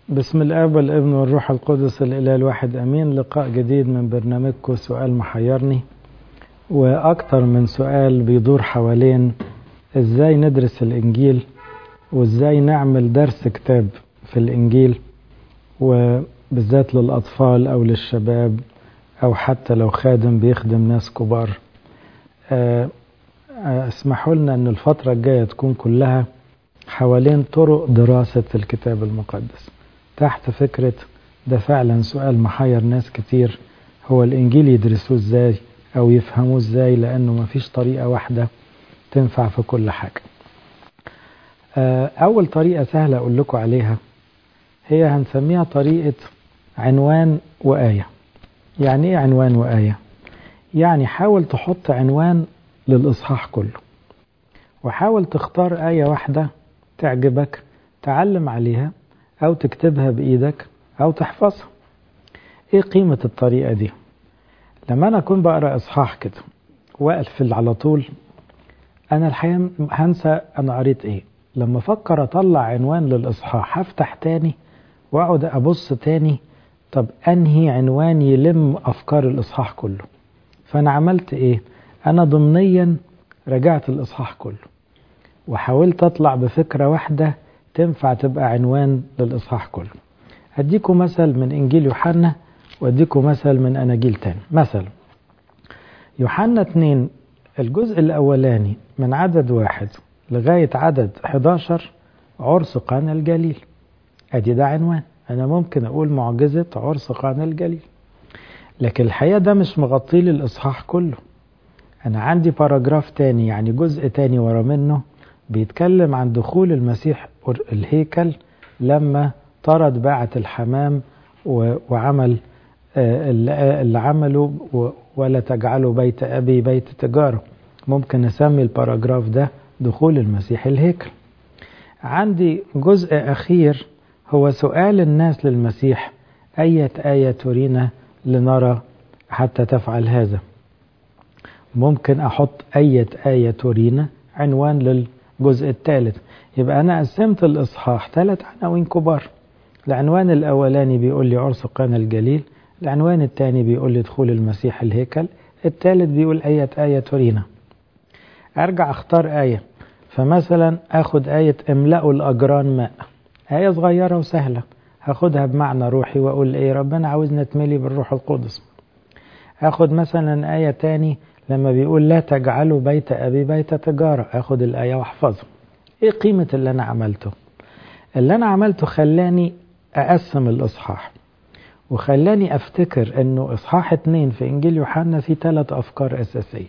بسم الاب والابن والروح القدس الاله الواحد امين لقاء جديد من برنامجكم سؤال محيرني واكتر من سؤال بيدور حوالين ازاي ندرس الانجيل وازاي نعمل درس كتاب في الانجيل وبالذات للاطفال او للشباب او حتى لو خادم بيخدم ناس كبار اسمحوا لنا ان الفتره الجايه تكون كلها حوالين طرق دراسه الكتاب المقدس تحت فكرة ده فعلا سؤال محير ناس كتير هو الإنجيل يدرسوه إزاي أو يفهموه إزاي لأنه مفيش طريقة واحدة تنفع في كل حاجة أول طريقة سهلة أقول لكم عليها هي هنسميها طريقة عنوان وآية يعني إيه عنوان وآية؟ يعني حاول تحط عنوان للإصحاح كله وحاول تختار آية واحدة تعجبك تعلم عليها أو تكتبها بإيدك أو تحفظها إيه قيمة الطريقة دي لما أنا أكون بقرأ إصحاح كده وأقفل على طول أنا الحقيقة هنسى أنا قريت إيه لما أفكر أطلع عنوان للإصحاح هفتح تاني وأقعد أبص تاني طب أنهي عنوان يلم أفكار الإصحاح كله فأنا عملت إيه أنا ضمنيا رجعت الإصحاح كله وحاولت أطلع بفكرة واحدة تنفع تبقى عنوان للإصحاح كله أديكم مثل من إنجيل يوحنا وأديكم مثل من أناجيل تاني مثلا يوحنا 2 الجزء الأولاني من عدد واحد لغاية عدد 11 عرس قانا الجليل أدي ده عنوان أنا ممكن أقول معجزة عرس قانا الجليل لكن الحقيقة ده مش مغطي لي الإصحاح كله أنا عندي باراجراف تاني يعني جزء تاني ورا منه بيتكلم عن دخول المسيح الهيكل لما طرد باعة الحمام وعمل اللي عمله ولا تجعلوا بيت أبي بيت تجارة ممكن نسمي الباراجراف ده دخول المسيح الهيكل عندي جزء أخير هو سؤال الناس للمسيح أية آية ترينا لنرى حتى تفعل هذا ممكن أحط أية آية ترينا عنوان لل الجزء الثالث يبقى أنا قسمت الإصحاح ثلاث عناوين كبار العنوان الأولاني بيقول لي عرس قانا الجليل العنوان الثاني بيقول لي دخول المسيح الهيكل الثالث بيقول آية آية ترينا أرجع أختار آية فمثلا أخد آية املأوا الأجران ماء آية صغيرة وسهلة هاخدها بمعنى روحي وأقول إيه ربنا عاوزنا نتملي بالروح القدس أخد مثلا آية تاني لما بيقول لا تجعلوا بيت أبي بيت تجارة أخد الآية واحفظها إيه قيمة اللي أنا عملته اللي أنا عملته خلاني أقسم الإصحاح وخلاني أفتكر أنه إصحاح اتنين في إنجيل يوحنا فيه ثلاث أفكار أساسية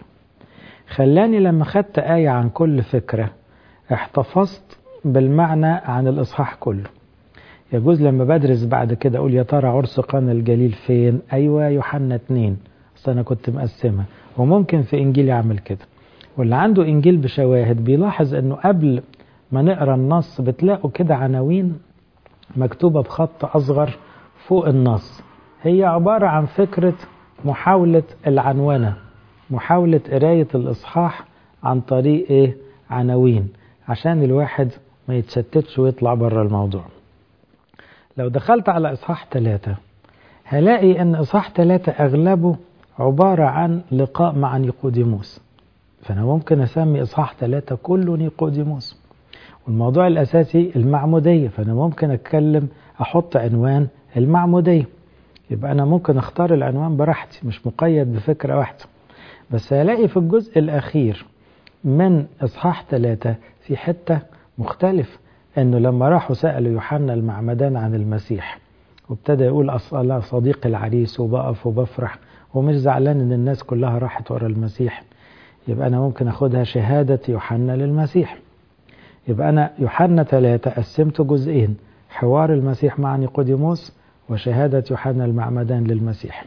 خلاني لما خدت آية عن كل فكرة احتفظت بالمعنى عن الإصحاح كله يجوز لما بدرس بعد كده أقول يا ترى عرس قانا الجليل فين أيوة يوحنا اتنين أصل أنا كنت مقسمها وممكن في إنجيل يعمل كده واللي عنده إنجيل بشواهد بيلاحظ أنه قبل ما نقرأ النص بتلاقوا كده عناوين مكتوبة بخط أصغر فوق النص هي عبارة عن فكرة محاولة العنونة محاولة قراية الإصحاح عن طريق إيه عناوين عشان الواحد ما يتشتتش ويطلع بره الموضوع لو دخلت على إصحاح ثلاثة هلاقي أن إصحاح ثلاثة أغلبه عبارة عن لقاء مع نيقوديموس فأنا ممكن أسمي إصحاح ثلاثة كله نيقوديموس والموضوع الأساسي المعمودية فأنا ممكن أتكلم أحط عنوان المعمودية يبقى أنا ممكن أختار العنوان براحتي مش مقيد بفكرة واحدة بس هلاقي في الجزء الأخير من إصحاح ثلاثة في حتة مختلف أنه لما راحوا سألوا يوحنا المعمدان عن المسيح وابتدى يقول أصلا صديق العريس وبقف وبفرح ومش زعلان ان الناس كلها راحت ورا المسيح يبقى انا ممكن اخدها شهادة يوحنا للمسيح يبقى انا يوحنا ثلاثة قسمته جزئين حوار المسيح مع نيقوديموس وشهادة يوحنا المعمدان للمسيح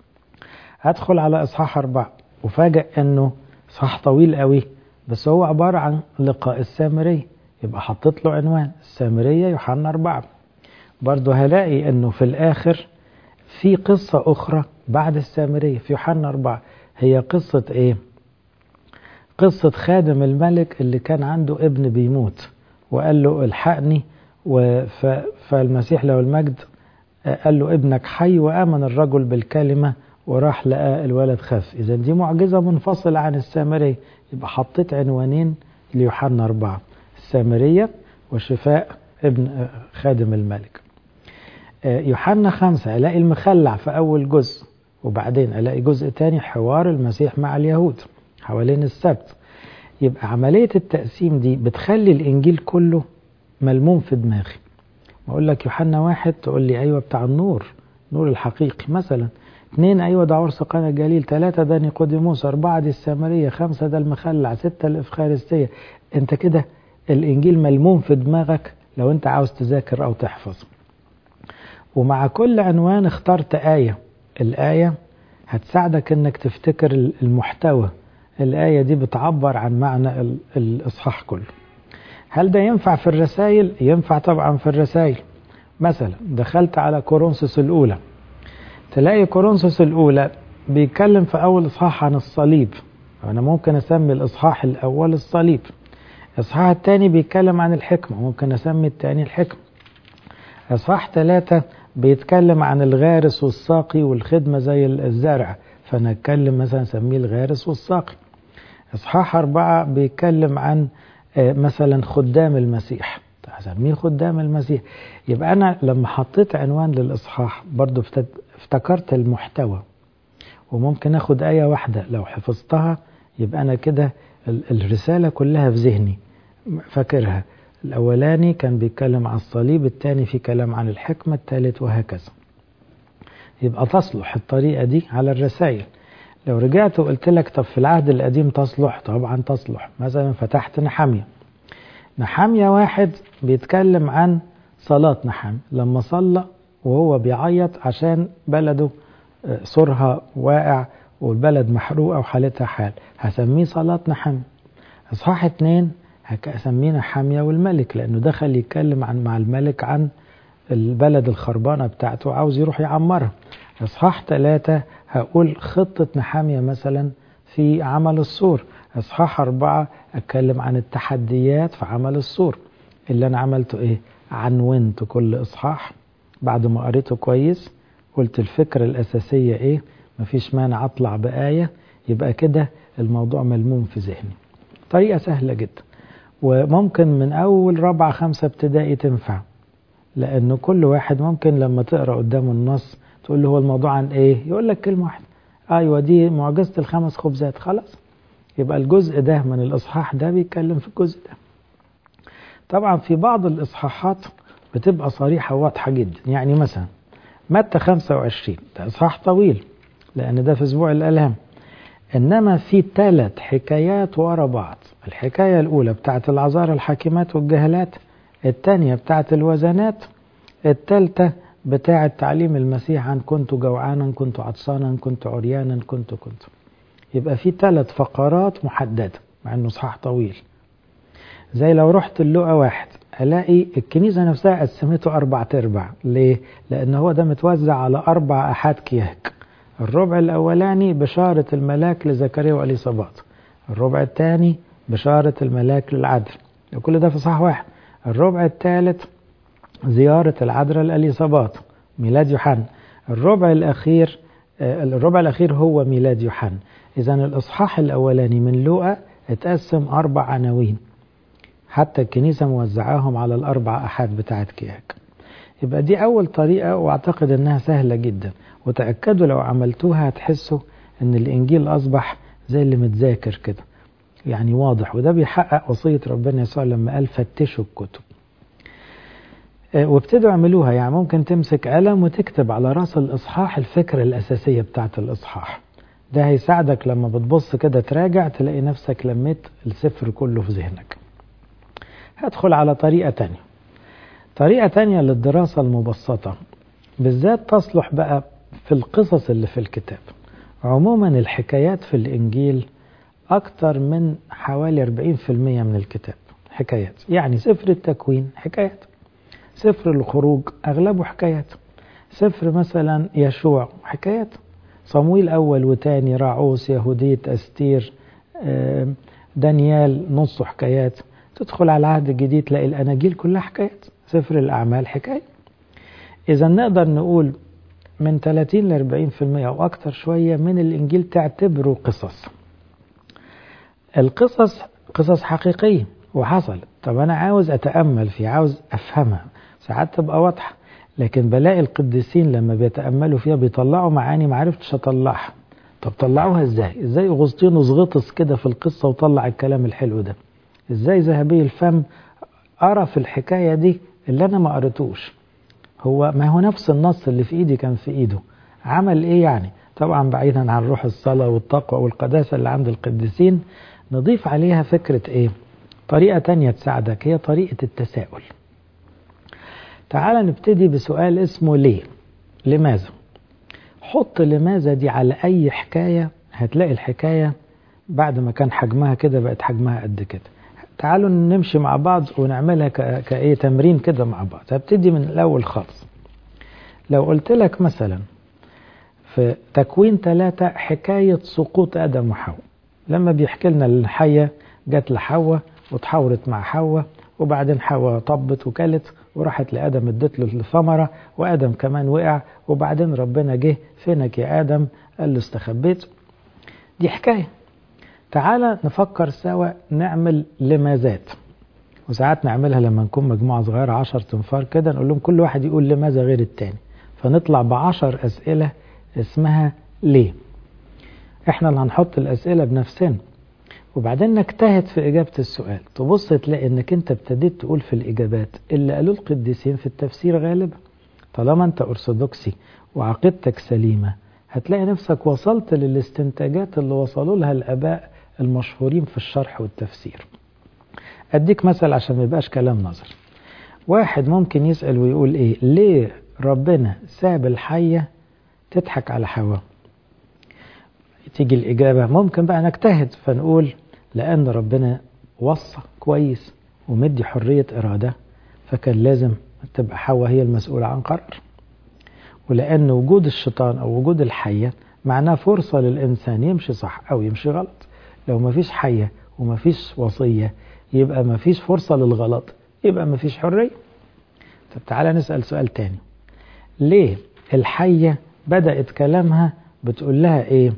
هدخل على اصحاح اربعة وفاجئ انه صح طويل قوي بس هو عبارة عن لقاء السامري يبقى حطيت له عنوان السامرية يوحنا أربعة برضه هلاقي انه في الاخر في قصة أخرى بعد السامرية في يوحنا أربعة هي قصة إيه؟ قصة خادم الملك اللي كان عنده ابن بيموت وقال له الحقني فالمسيح له المجد قال له ابنك حي وآمن الرجل بالكلمة وراح لقى الولد خف إذا دي معجزة منفصلة عن السامرية يبقى حطيت عنوانين ليوحنا أربعة السامرية وشفاء ابن خادم الملك يوحنا خمسة ألاقي المخلع في أول جزء وبعدين ألاقي جزء تاني حوار المسيح مع اليهود حوالين السبت يبقى عملية التقسيم دي بتخلي الإنجيل كله ملموم في دماغي أقول لك يوحنا واحد تقول لي أيوة بتاع النور نور الحقيقي مثلا اثنين أيوة ده عرس قنا الجليل ثلاثة ده نيقوديموس أربعة دي السامرية خمسة ده المخلع ستة الإفخارستية أنت كده الإنجيل ملموم في دماغك لو أنت عاوز تذاكر أو تحفظ ومع كل عنوان اخترت آية الآية هتساعدك أنك تفتكر المحتوى الآية دي بتعبر عن معنى الإصحاح كله هل ده ينفع في الرسائل؟ ينفع طبعا في الرسائل مثلا دخلت على كورنثوس الأولى تلاقي كورنثوس الأولى بيتكلم في أول إصحاح عن الصليب أنا ممكن أسمي الإصحاح الأول الصليب الإصحاح الثاني بيتكلم عن الحكمة ممكن أسمي الثاني الحكمة إصحاح ثلاثة بيتكلم عن الغارس والساقي والخدمة زي الزرع فأنا أتكلم مثلا أسميه الغارس والساقي إصحاح أربعة بيتكلم عن مثلا خدام المسيح أسميه خدام المسيح يبقى أنا لما حطيت عنوان للإصحاح برضو افتكرت المحتوى وممكن أخد آية واحدة لو حفظتها يبقى أنا كده الرسالة كلها في ذهني فاكرها الأولاني كان بيتكلم عن الصليب الثاني في كلام عن الحكمة الثالث وهكذا يبقى تصلح الطريقة دي على الرسائل لو رجعت وقلت لك طب في العهد القديم تصلح طبعا تصلح مثلا فتحت نحامية نحامية واحد بيتكلم عن صلاة نحام لما صلى وهو بيعيط عشان بلده سورها واقع والبلد محروقة وحالتها حال هسميه صلاة نحام إصحاح اتنين هسميه نحامية والملك لأنه دخل يتكلم عن مع الملك عن البلد الخربانة بتاعته عاوز يروح يعمرها إصحاح ثلاثة هقول خطة نحامية مثلا في عمل السور إصحاح أربعة أتكلم عن التحديات في عمل السور اللي أنا عملته إيه عنونت كل إصحاح بعد ما قريته كويس قلت الفكرة الأساسية إيه مفيش مانع أطلع بآية يبقى كده الموضوع ملموم في ذهني طريقة سهلة جدا وممكن من أول رابعة خمسة ابتدائي تنفع لأنه كل واحد ممكن لما تقرأ قدامه النص تقول له هو الموضوع عن إيه يقول لك كلمة واحدة أيوة دي معجزة الخمس خبزات خلاص يبقى الجزء ده من الإصحاح ده بيتكلم في الجزء ده طبعا في بعض الإصحاحات بتبقى صريحة واضحة جدا يعني مثلا متى 25 ده إصحاح طويل لأن ده في أسبوع الآلام إنما في ثلاث حكايات ورا بعض الحكاية الأولى بتاعت العذار الحاكمات والجهلات الثانية بتاعت الوزنات الثالثة بتاعة تعليم المسيح عن كنت جوعانا كنت عطسانا كنت عريانا كنت كنت يبقى في ثلاث فقرات محددة مع انه صحاح طويل زي لو رحت اللقا واحد الاقي الكنيسة نفسها قسمته اربع تربع ليه؟ لان هو ده متوزع على اربع احاد كياك الربع الاولاني بشارة الملاك لزكريا واليصابات الربع الثاني بشارة الملاك للعدل كل ده في صح واحد الربع الثالث زيارة العذراء الأليصابات ميلاد يوحنا الربع الأخير الربع الأخير هو ميلاد يوحنا إذا الإصحاح الأولاني من لوقا اتقسم أربع عناوين حتى الكنيسة موزعاهم على الأربع أحاد بتاعت كياك يبقى دي أول طريقة وأعتقد أنها سهلة جدا وتأكدوا لو عملتوها هتحسوا أن الإنجيل أصبح زي اللي متذاكر كده يعني واضح وده بيحقق وصية ربنا يسوع لما قال فتشوا الكتب وابتدوا اعملوها يعني ممكن تمسك قلم وتكتب على راس الإصحاح الفكرة الأساسية بتاعت الإصحاح ده هيساعدك لما بتبص كده تراجع تلاقي نفسك لميت السفر كله في ذهنك هدخل على طريقة تانية طريقة تانية للدراسة المبسطة بالذات تصلح بقى في القصص اللي في الكتاب عموما الحكايات في الإنجيل أكتر من حوالي 40% من الكتاب حكايات يعني سفر التكوين حكايات سفر الخروج أغلبه حكايات سفر مثلا يشوع حكايات صمويل أول وتاني راعوس يهودية أستير دانيال نصه حكايات تدخل على العهد الجديد تلاقي الأناجيل كلها حكايات سفر الأعمال حكاية إذا نقدر نقول من 30 ل 40% أو أكتر شوية من الإنجيل تعتبره قصص القصص قصص حقيقية وحصلت طب أنا عاوز أتأمل فيه عاوز أفهمها ساعات تبقى واضحة لكن بلاقي القديسين لما بيتأملوا فيها بيطلعوا معاني ما عرفتش أطلعها طب طلعوها إزاي إزاي أغسطينوس غطس كده في القصة وطلع الكلام الحلو ده إزاي ذهبي الفم أرى في الحكاية دي اللي أنا ما قريتوش هو ما هو نفس النص اللي في إيدي كان في إيده عمل إيه يعني طبعا بعيدا عن روح الصلاة والتقوى والقداسة اللي عند القديسين نضيف عليها فكرة إيه طريقة تانية تساعدك هي طريقة التساؤل تعال نبتدي بسؤال اسمه ليه لماذا حط لماذا دي على أي حكاية هتلاقي الحكاية بعد ما كان حجمها كده بقت حجمها قد كده تعالوا نمشي مع بعض ونعملها كأي تمرين كده مع بعض هبتدي من الأول خالص لو قلت لك مثلا في تكوين ثلاثة حكاية سقوط آدم وحواء لما بيحكي لنا الحية جت لحواء وتحاورت مع حواء وبعدين حواء طبت وكلت وراحت لآدم ادت له الثمرة وآدم كمان وقع وبعدين ربنا جه فينك يا آدم قال له استخبيت دي حكاية تعالى نفكر سوا نعمل لماذات وساعات نعملها لما نكون مجموعة صغيرة عشر تنفار كده نقول لهم كل واحد يقول لماذا غير التاني فنطلع بعشر أسئلة اسمها ليه احنا اللي هنحط الأسئلة بنفسنا وبعدين نجتهد في إجابة السؤال تبص تلاقي انك انت ابتديت تقول في الإجابات اللي قالوا القديسين في التفسير غالبا طالما انت أرثوذكسي وعقيدتك سليمة هتلاقي نفسك وصلت للاستنتاجات اللي وصلوا لها الآباء المشهورين في الشرح والتفسير أديك مثل عشان ما يبقاش كلام نظر واحد ممكن يسأل ويقول إيه ليه ربنا ساب الحية تضحك على حواء تيجي الإجابة ممكن بقى نجتهد فنقول لأن ربنا وصى كويس ومدي حرية إرادة فكان لازم تبقى حواء هي المسؤولة عن قرار ولأن وجود الشيطان أو وجود الحية معناه فرصة للإنسان يمشي صح أو يمشي غلط لو ما فيش حية وما فيش وصية يبقى ما فيش فرصة للغلط يبقى ما فيش حرية طب تعالى نسأل سؤال تاني ليه الحية بدأت كلامها بتقول لها إيه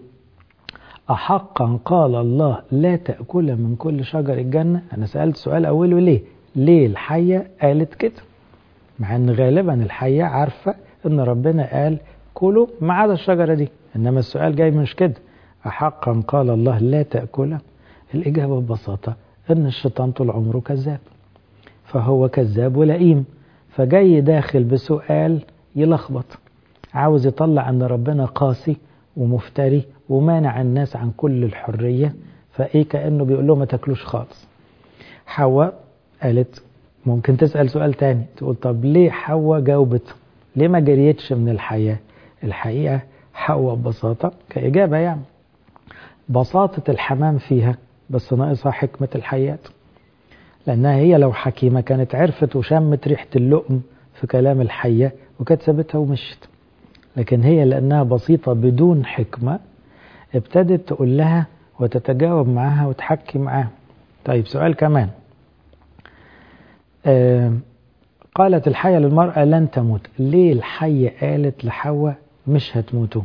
أحقا قال الله لا تأكل من كل شجر الجنة أنا سألت سؤال أوله ليه ليه الحية قالت كده مع أن غالبا الحية عارفة أن ربنا قال كلوا ما عدا الشجرة دي إنما السؤال جاي مش كده أحقا قال الله لا تأكل الإجابة ببساطة أن الشيطان طول عمره كذاب فهو كذاب ولئيم فجاي داخل بسؤال يلخبط عاوز يطلع أن ربنا قاسي ومفتري ومانع الناس عن كل الحرية فإيه كأنه بيقول لهم ما تاكلوش خالص حواء قالت ممكن تسأل سؤال تاني تقول طب ليه حواء جاوبت ليه ما جريتش من الحياة الحقيقة حواء ببساطة كإجابة يعني بساطة الحمام فيها بس ناقصها حكمة الحياة لأنها هي لو حكيمة كانت عرفت وشمت ريحة اللؤم في كلام الحية وكانت سابتها ومشت لكن هي لأنها بسيطة بدون حكمة ابتدت تقول لها وتتجاوب معها وتحكي معها طيب سؤال كمان آه قالت الحية للمرأة لن تموت ليه الحية قالت لحواء مش هتموتوا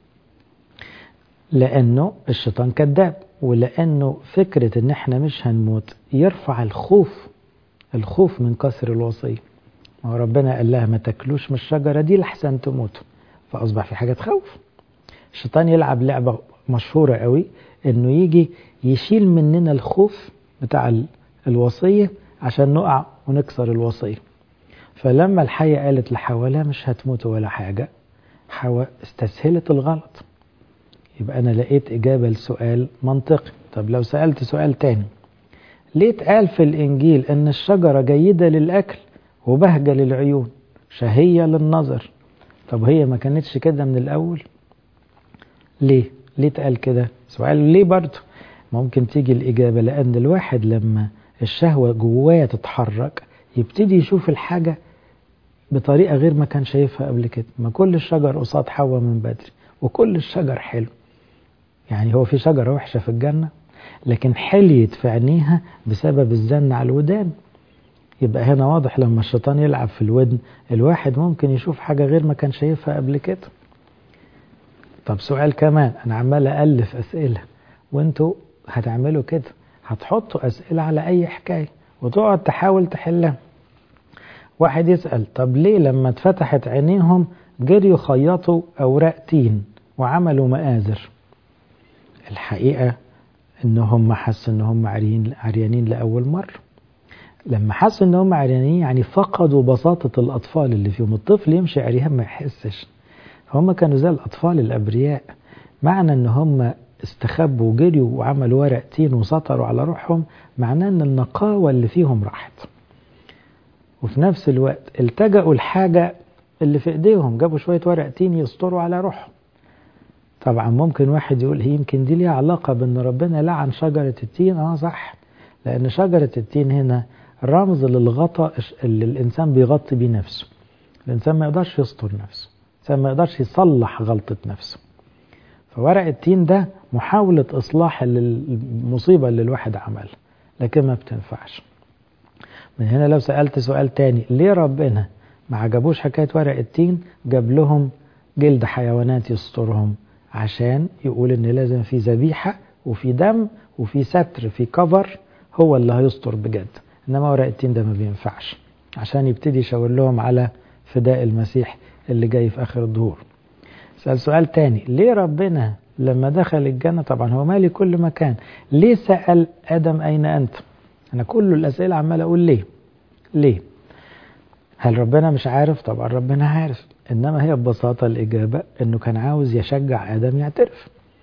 لأنه الشيطان كذاب ولأنه فكرة إن إحنا مش هنموت يرفع الخوف الخوف من كسر الوصية ما ربنا قال لها ما تاكلوش من الشجرة دي لحسن تموتوا فأصبح في حاجة تخوف الشيطان يلعب لعبة مشهورة قوي إنه يجي يشيل مننا الخوف بتاع الوصية عشان نقع ونكسر الوصية فلما الحية قالت لحواء لا مش هتموتوا ولا حاجة حواء استسهلت الغلط يبقى أنا لقيت إجابة لسؤال منطقي طب لو سألت سؤال تاني ليه اتقال في الإنجيل إن الشجرة جيدة للأكل وبهجة للعيون شهية للنظر طب هي ما كانتش كده من الأول ليه ليه اتقال كده سؤال ليه برضه ممكن تيجي الإجابة لأن الواحد لما الشهوة جواه تتحرك يبتدي يشوف الحاجة بطريقة غير ما كان شايفها قبل كده ما كل الشجر قصاد حواء من بدري وكل الشجر حلو يعني هو في شجرة وحشة في الجنة لكن حليت في عينيها بسبب الزن على الودان يبقى هنا واضح لما الشيطان يلعب في الودن الواحد ممكن يشوف حاجة غير ما كان شايفها قبل كده طب سؤال كمان أنا عمال ألف أسئلة وانتوا هتعملوا كده هتحطوا أسئلة على أي حكاية وتقعد تحاول تحلها واحد يسأل طب ليه لما اتفتحت عينيهم جريوا خيطوا أوراق تين وعملوا مآزر الحقيقة ان هم حسوا ان هم عريانين لأول مرة لما حسوا ان هم عريانين يعني فقدوا بساطة الأطفال اللي فيهم الطفل يمشي عريان ما يحسش فهم كانوا زي الأطفال الأبرياء معنى ان هم استخبوا وجريوا وعملوا ورق تين وسطروا على روحهم معناه ان النقاوة اللي فيهم راحت وفي نفس الوقت التجأوا الحاجة اللي في ايديهم جابوا شوية ورق تين يسطروا على روحهم طبعا ممكن واحد يقول هي يمكن دي ليها علاقة بان ربنا لعن شجرة التين اه صح لان شجرة التين هنا رمز للغطاء اللي الانسان بيغطي بيه نفسه الانسان ما يقدرش يستر نفسه الانسان ما يقدرش يصلح غلطة نفسه فورق التين ده محاولة اصلاح المصيبة اللي الواحد عملها لكن ما بتنفعش من هنا لو سألت سؤال تاني ليه ربنا ما عجبوش حكاية ورق التين جاب لهم جلد حيوانات يسترهم عشان يقول ان لازم في ذبيحة وفي دم وفي ستر في كفر هو اللي هيستر بجد انما ورق التين ده ما بينفعش عشان يبتدي يشاور لهم على فداء المسيح اللي جاي في اخر الظهور سأل سؤال تاني ليه ربنا لما دخل الجنة طبعا هو مالي كل مكان ليه سأل آدم أين أنت أنا كل الأسئلة عمال أقول ليه ليه هل ربنا مش عارف طبعا ربنا عارف إنما هي ببساطة الإجابة إنه كان عاوز يشجع آدم يعترف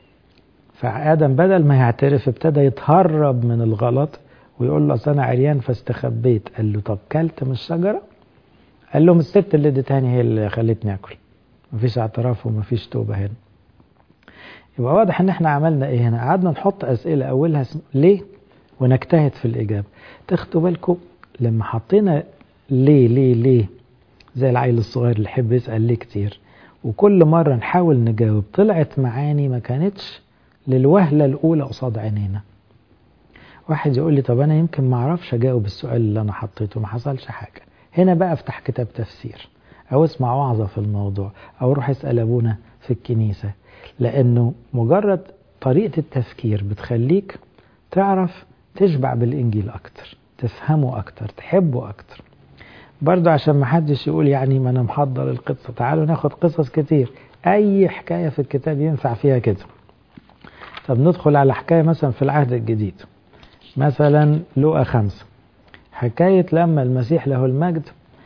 فآدم بدل ما يعترف ابتدى يتهرب من الغلط ويقول له أصل أنا عريان فاستخبيت قال له طب كلت من الشجرة قال لهم الست اللي اديتهاني هي اللي خلتني أكل مفيش اعتراف ومفيش توبة هنا يبقى واضح ان احنا عملنا ايه هنا قعدنا نحط اسئلة اولها ليه ونجتهد في الاجابة تاخدوا بالكم لما حطينا ليه ليه ليه زي العيل الصغير اللي يحب يسأل ليه كتير وكل مرة نحاول نجاوب طلعت معاني ما كانتش للوهلة الأولى قصاد عينينا واحد يقول لي طب أنا يمكن ما أعرفش أجاوب السؤال اللي أنا حطيته ما حصلش حاجة هنا بقى أفتح كتاب تفسير أو اسمع وعظة في الموضوع أو روح اسأل أبونا في الكنيسة لأنه مجرد طريقة التفكير بتخليك تعرف تشبع بالإنجيل أكتر تفهمه أكتر تحبه أكتر برضه عشان ما حدش يقول يعني ما أنا محضر القصة تعالوا ناخد قصص كتير أي حكاية في الكتاب ينفع فيها كده طب ندخل على حكاية مثلا في العهد الجديد مثلا لقى خمسة حكاية لما المسيح له المجد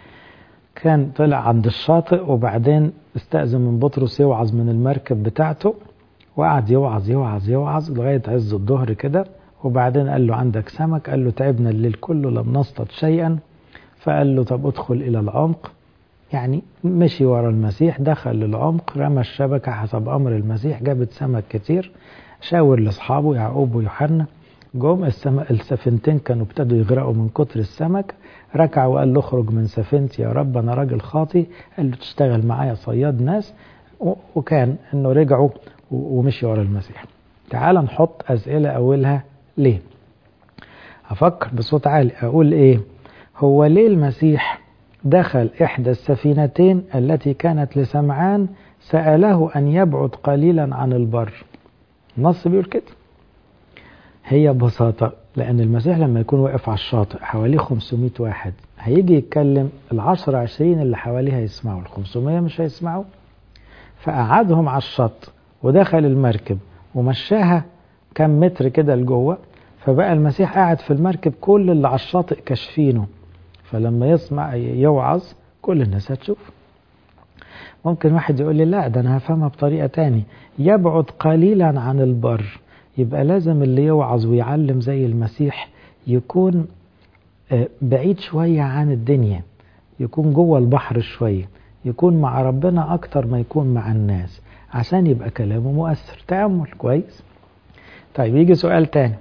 كان طلع عند الشاطئ وبعدين استأذن من بطرس يوعظ من المركب بتاعته وقعد يوعظ يوعظ يوعظ لغاية عز الظهر كده وبعدين قال له عندك سمك قال له تعبنا الليل كله لم نصطاد شيئا فقال له طب ادخل إلى العمق يعني مشي ورا المسيح دخل للعمق رمى الشبكة حسب أمر المسيح جابت سمك كتير شاور لأصحابه يعقوب ويوحنا جم السفينتين كانوا ابتدوا يغرقوا من كتر السمك ركع وقال له اخرج من سفينتي يا رب انا راجل خاطي قال له تشتغل معايا صياد ناس وكان انه رجعوا ومشي ورا المسيح تعال نحط اسئله اولها ليه افكر بصوت عالي اقول ايه هو ليه المسيح دخل احدى السفينتين التي كانت لسمعان ساله ان يبعد قليلا عن البر النص بيقول كده هي ببساطة لأن المسيح لما يكون واقف على الشاطئ حواليه 500 واحد هيجي يتكلم العشرة عشرين اللي حواليه هيسمعوا الخمسمية مش هيسمعوا فقعدهم على الشط ودخل المركب ومشاها كم متر كده لجوه فبقى المسيح قاعد في المركب كل اللي على الشاطئ كاشفينه فلما يسمع يوعظ كل الناس هتشوف ممكن واحد يقول لي لا ده انا هفهمها بطريقه تاني يبعد قليلا عن البر يبقى لازم اللي يوعظ ويعلم زي المسيح يكون بعيد شوية عن الدنيا يكون جوه البحر شوية يكون مع ربنا أكتر ما يكون مع الناس عشان يبقى كلامه مؤثر تأمل كويس طيب يجي سؤال تاني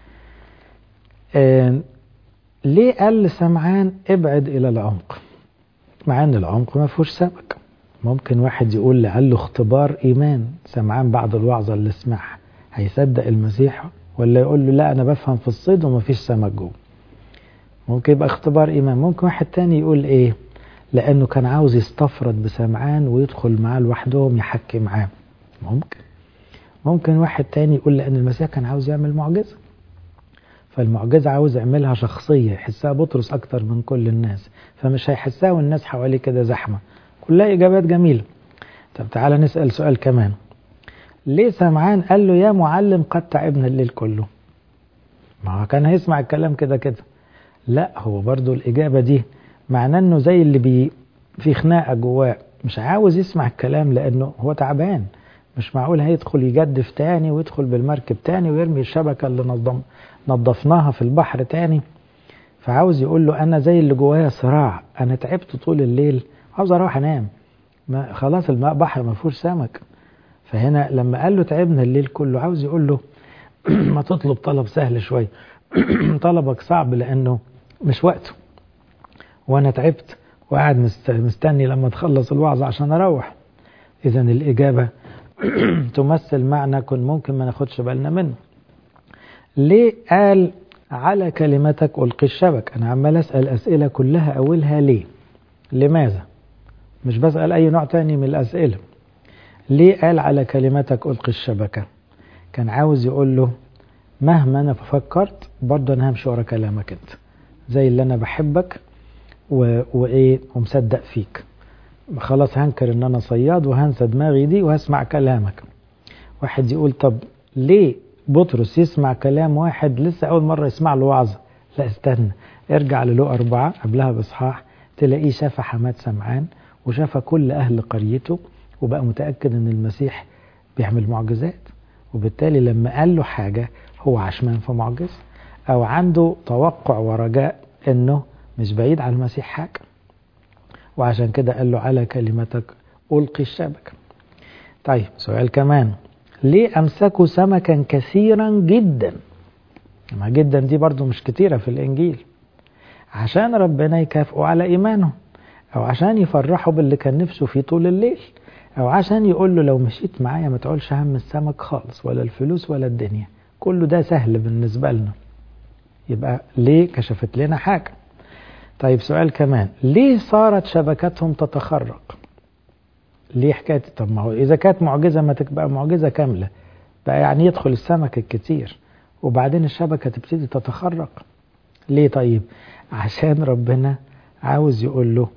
آه ليه قال لسمعان ابعد إلى العمق مع أن العمق ما فيهوش سمك ممكن واحد يقول لعله اختبار إيمان سمعان بعد الوعظة اللي سمعها هيصدق المسيح ولا يقول له لا انا بفهم في الصيد ومفيش سمك جوه ممكن يبقى اختبار إيمان ممكن واحد تاني يقول إيه لأنه كان عاوز يستفرد بسمعان ويدخل معاه لوحدهم يحكي معاه ممكن ممكن واحد تاني يقول لأن المسيح كان عاوز يعمل معجزة فالمعجزة عاوز يعملها شخصية يحسها بطرس أكتر من كل الناس فمش هيحسها والناس حواليه كده زحمة كلها إجابات جميلة طب تعالى نسأل سؤال كمان ليه سمعان قال له يا معلم قد تعبنا الليل كله ما هو كان هيسمع الكلام كده كده لا هو برضو الإجابة دي معناه انه زي اللي بي في خناقة جواه مش عاوز يسمع الكلام لأنه هو تعبان مش معقول هيدخل يجدف تاني ويدخل بالمركب تاني ويرمي الشبكة اللي نظم نظفناها في البحر تاني فعاوز يقول له أنا زي اللي جوايا صراع أنا تعبت طول الليل عاوز أروح أنام ما خلاص الماء بحر ما فيهوش سمك فهنا لما قال له تعبنا الليل كله عاوز يقول له ما تطلب طلب سهل شوية طلبك صعب لأنه مش وقته وأنا تعبت وقاعد مستني لما تخلص الوعظة عشان أروح إذا الإجابة تمثل معنى كن ممكن ما ناخدش بالنا منه ليه قال على كلمتك ألقي الشبك أنا عمال أسأل أسئلة كلها أولها ليه لماذا مش بسأل أي نوع تاني من الأسئلة ليه قال على كلمتك ألقي الشبكة كان عاوز يقول له مهما أنا فكرت برضه أنا همشي ورا كلامك أنت زي اللي أنا بحبك و... وإيه ومصدق فيك خلاص هنكر ان انا صياد وهنسى دماغي دي وهسمع كلامك واحد يقول طب ليه بطرس يسمع كلام واحد لسه اول مرة يسمع له وعظة لا استنى ارجع للو أربعة قبلها بإصحاح تلاقيه شاف حماد سمعان وشاف كل أهل قريته وبقى متأكد ان المسيح بيعمل معجزات وبالتالي لما قال له حاجة هو عشمان في معجزة أو عنده توقع ورجاء انه مش بعيد عن المسيح حاجة وعشان كده قال له على كلمتك ألقي الشبكة طيب سؤال كمان ليه أمسكوا سمكا كثيرا جدا ما جدا دي برضو مش كتيرة في الإنجيل عشان ربنا يكافئوا على إيمانهم أو عشان يفرحوا باللي كان نفسه فيه طول الليل أو عشان يقول له لو مشيت معايا ما تقولش هم السمك خالص ولا الفلوس ولا الدنيا كله ده سهل بالنسبة لنا يبقى ليه كشفت لنا حاجة طيب سؤال كمان ليه صارت شبكتهم تتخرق ليه حكاية طب ما هو إذا كانت معجزة ما تبقى معجزة كاملة بقى يعني يدخل السمك الكتير وبعدين الشبكة تبتدي تتخرق ليه طيب عشان ربنا عاوز يقول له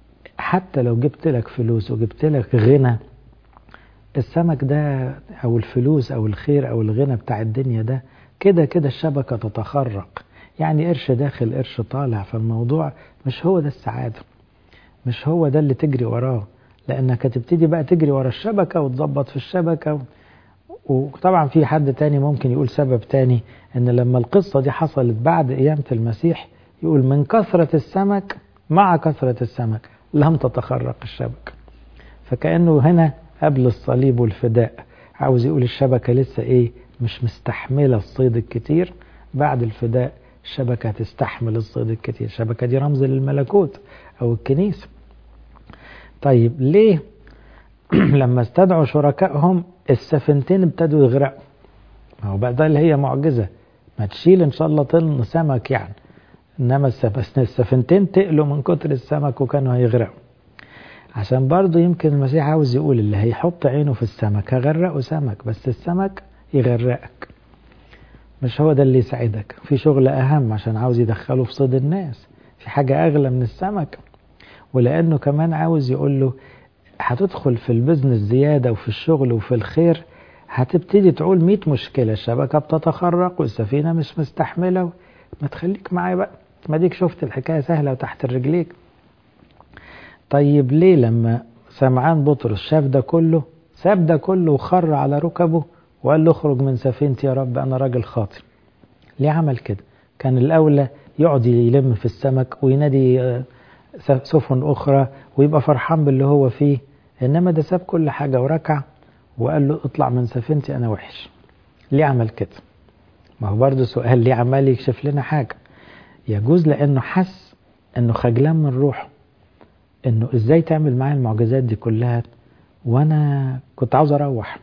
حتى لو جبت لك فلوس وجبت لك غنى السمك ده او الفلوس او الخير او الغنى بتاع الدنيا ده كده كده الشبكة تتخرق يعني قرش داخل قرش طالع فالموضوع مش هو ده السعادة مش هو ده اللي تجري وراه لأنك هتبتدي بقى تجري ورا الشبكة وتظبط في الشبكة و... وطبعا في حد تاني ممكن يقول سبب تاني ان لما القصة دي حصلت بعد قيامة المسيح يقول من كثرة السمك مع كثرة السمك لم تتخرق الشبكة فكأنه هنا قبل الصليب والفداء عاوز يقول الشبكة لسه ايه مش مستحملة الصيد الكتير بعد الفداء الشبكة تستحمل الصيد الكتير الشبكة دي رمز للملكوت أو الكنيسة طيب ليه لما استدعوا شركائهم السفينتين ابتدوا يغرقوا ما هو بقى ده اللي هي معجزة ما تشيل إن شاء الله طن سمك يعني إنما السفينتين تقلوا من كتر السمك وكانوا هيغرقوا عشان برضه يمكن المسيح عاوز يقول اللي هيحط عينه في السمك هغرقه سمك بس السمك يغرقك مش هو ده اللي يسعدك في شغل أهم عشان عاوز يدخله في صيد الناس في حاجة أغلى من السمك ولأنه كمان عاوز يقول له هتدخل في البزنس زيادة وفي الشغل وفي الخير هتبتدي تقول 100 مشكلة الشبكة بتتخرق والسفينة مش مستحملة ما تخليك معايا بقى ما ديك شفت الحكاية سهلة وتحت رجليك طيب ليه لما سمعان بطرس شاف ده كله ساب ده كله وخر على ركبه وقال له اخرج من سفينتي يا رب انا راجل خاطئ ليه عمل كده كان الاولى يقعد يلم في السمك وينادي سفن اخرى ويبقى فرحان باللي هو فيه انما ده ساب كل حاجه وركع وقال له اطلع من سفينتي انا وحش ليه عمل كده ما هو برضه سؤال ليه عمال يكشف لنا حاجه يجوز لانه حس انه خجلان من روحه انه ازاي تعمل معايا المعجزات دي كلها وانا كنت عاوز اروح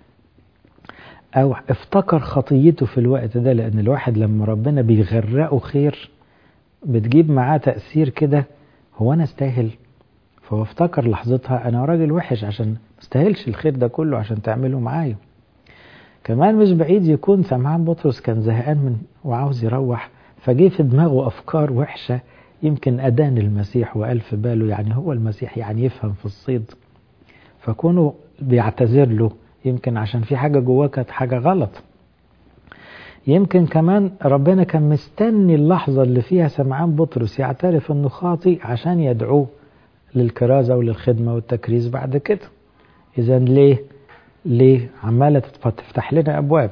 او افتكر خطيته في الوقت ده لان الواحد لما ربنا بيغرقه خير بتجيب معاه تأثير كده هو أنا استاهل فهو افتكر لحظتها أنا راجل وحش عشان مستاهلش الخير ده كله عشان تعمله معايا كمان مش بعيد يكون سمعان بطرس كان زهقان من وعاوز يروح فجه في دماغه أفكار وحشة يمكن أدان المسيح وقال في باله يعني هو المسيح يعني يفهم في الصيد فكونه بيعتذر له يمكن عشان في حاجة جواه كانت حاجة غلط يمكن كمان ربنا كان مستني اللحظة اللي فيها سمعان بطرس يعترف انه خاطئ عشان يدعوه للكرازة وللخدمة والتكريس بعد كده اذا ليه ليه عمالة تفتح لنا ابواب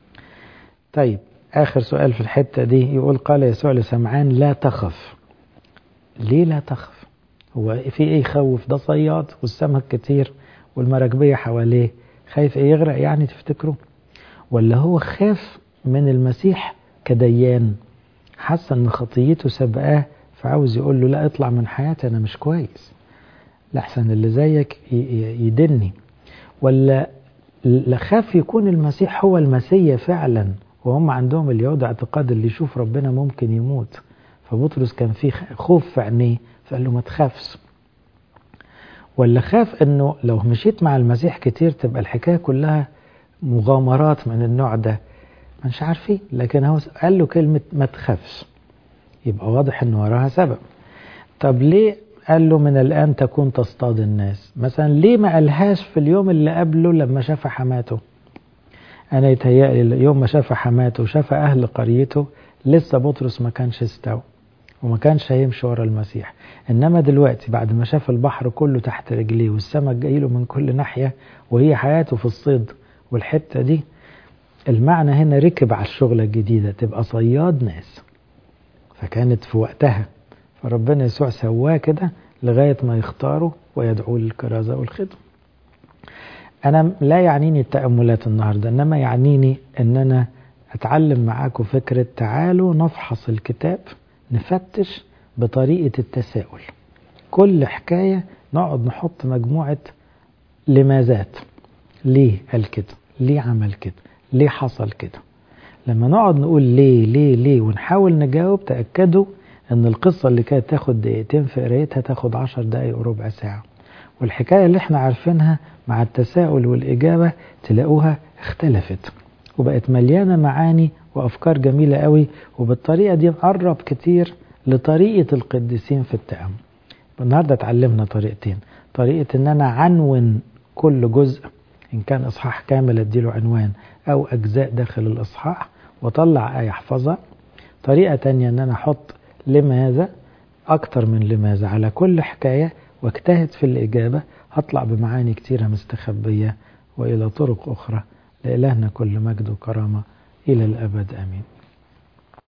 طيب اخر سؤال في الحتة دي يقول قال يسوع لسمعان لا تخف ليه لا تخف هو في ايه يخوف ده صياد والسمك كتير والمراكبية حواليه خايف ايه يغرق يعني تفتكروا ولا هو خاف من المسيح كديان حس ان خطيته سبقاه فعاوز يقول له لا اطلع من حياتي انا مش كويس لحسن اللي زيك يدني ولا خاف يكون المسيح هو المسيا فعلا وهم عندهم اليهود اعتقاد اللي يشوف ربنا ممكن يموت فبطرس كان فيه خوف في عينيه فقال له ما تخافش ولا خاف انه لو مشيت مع المسيح كتير تبقى الحكايه كلها مغامرات من النوع ده مش عارفين لكن هو قال له كلمة ما تخافش يبقى واضح ان وراها سبب طب ليه قال له من الآن تكون تصطاد الناس مثلا ليه ما قالهاش في اليوم اللي قبله لما شاف حماته أنا يتهيألي يوم ما شاف حماته وشاف أهل قريته لسه بطرس ما كانش استوى وما كانش هيمشي ورا المسيح إنما دلوقتي بعد ما شاف البحر كله تحت رجليه والسمك جايله من كل ناحية وهي حياته في الصيد والحتة دي المعنى هنا ركب على الشغلة الجديدة تبقى صياد ناس فكانت في وقتها فربنا يسوع سواه كده لغاية ما يختاره ويدعوه للكرازة والخدمة أنا لا يعنيني التأملات النهاردة إنما يعنيني أن أنا أتعلم معاكم فكرة تعالوا نفحص الكتاب نفتش بطريقة التساؤل كل حكاية نقعد نحط مجموعة لماذات ليه قال كده ليه عمل كده ليه حصل كده لما نقعد نقول ليه ليه ليه ونحاول نجاوب تأكدوا ان القصة اللي كانت تاخد دقيقتين في قرايتها تاخد عشر دقايق وربع ساعة والحكاية اللي احنا عارفينها مع التساؤل والإجابة تلاقوها اختلفت وبقت مليانة معاني وأفكار جميلة قوي وبالطريقة دي نقرب كتير لطريقة القديسين في التأمل النهاردة اتعلمنا طريقتين طريقة ان انا عنون كل جزء إن كان إصحاح كامل أديله عنوان أو أجزاء داخل الإصحاح وطلع آية أحفظها طريقة تانية أن أنا أحط لماذا أكتر من لماذا على كل حكاية واجتهد في الإجابة هطلع بمعاني كتيرة مستخبية وإلى طرق أخرى لإلهنا كل مجد وكرامة إلى الأبد آمين